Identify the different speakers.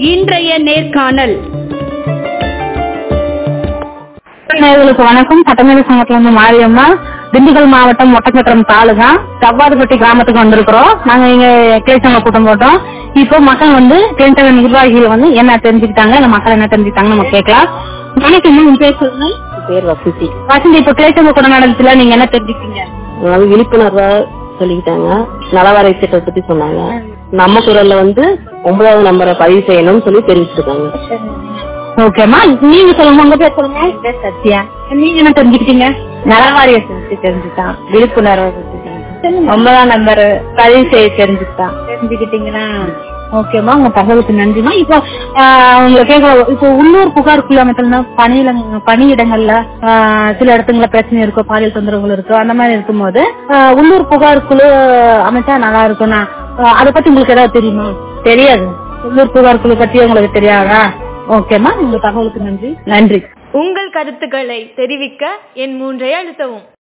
Speaker 1: இன்றைய நேர்காணல்
Speaker 2: நேயர்களுக்கு வணக்கம் சட்டமேத சங்கத்துல இருந்து மாரியம்மா திண்டுக்கல் மாவட்டம் ஒட்டச்சத்திரம் தாலுகா சவ்வாதுப்பட்டி கிராமத்துக்கு வந்திருக்கிறோம் நாங்க இங்க கிளைச்சங்க கூட்டம் போட்டோம் இப்போ மக்கள் வந்து கிளைச்சங்க நிர்வாகிகள் வந்து என்ன தெரிஞ்சுக்கிட்டாங்க இந்த மக்கள் என்ன தெரிஞ்சுக்கிட்டாங்க நம்ம கேட்கலாம் வணக்கம் உங்க பேர் சொல்லுங்க
Speaker 3: பேர் வசதி
Speaker 2: வசந்தி இப்போ கிளைச்சங்க கூட்டம் நடத்துல நீங்க என்ன தெரிஞ்சுக்கிட்டீங்க
Speaker 3: அதாவது விழிப்புணர்வா சொல்லிக்கிட்டாங்க நலவாரை திட்டத்தை பத்தி சொன்னாங்க நம்ம குரல்ல வந்து ஒன்பதாவது நம்பரை பதிவு செய்யணும்னு சொல்லி தெரிவிச்சிருக்காங்க
Speaker 2: ஓகேம்மா நீங்க சொல்லுங்க உங்க பேர் சொல்லுங்க
Speaker 4: சத்யா
Speaker 2: நீங்க என்ன தெரிஞ்சுக்கிட்டீங்க
Speaker 4: நலவாரிய பத்தி தெரிஞ்சுட்டான் விழிப்புணர்வை பத்தி தெரிஞ்சுட்டான். ஒன்பதாம் நம்பர் பதிவு செய்ய தெரிஞ்சுட்டான்
Speaker 2: தெரிஞ்சுக்கிட்டீங்களா ஓகேம்மா உங்க தகவலுக்கு நன்றிமா இப்போ ஆஹ், உங்களை கேட்க இப்போ உள்ளூர் புகார் குழு அமைத்தல்னா பணியில பணியிடங்கள்ல ஆஹ், சில இடத்துங்கள பிரச்சனை இருக்கும் பாலியல் தொந்தரவுகள் இருக்கும் அந்த மாதிரி இருக்கும்போது ஆஹ், உள்ளூர் புகார் குழு அமைச்சா நல்லா இருக்கும்னா ஆஹ், அதை பத்தி உங்களுக்கு ஏதாவது தெரியுமா
Speaker 4: தெரியாது
Speaker 2: உள்ளூர் புகார் குழு பத்தி உங்களுக்கு தெரியாதா ஓகேம்மா உங்க தகவலுக்கு நன்றி
Speaker 4: நன்றி
Speaker 1: உங்கள் கருத்துக்களை தெரிவிக்க என் மூன்றை அழுத்தவும்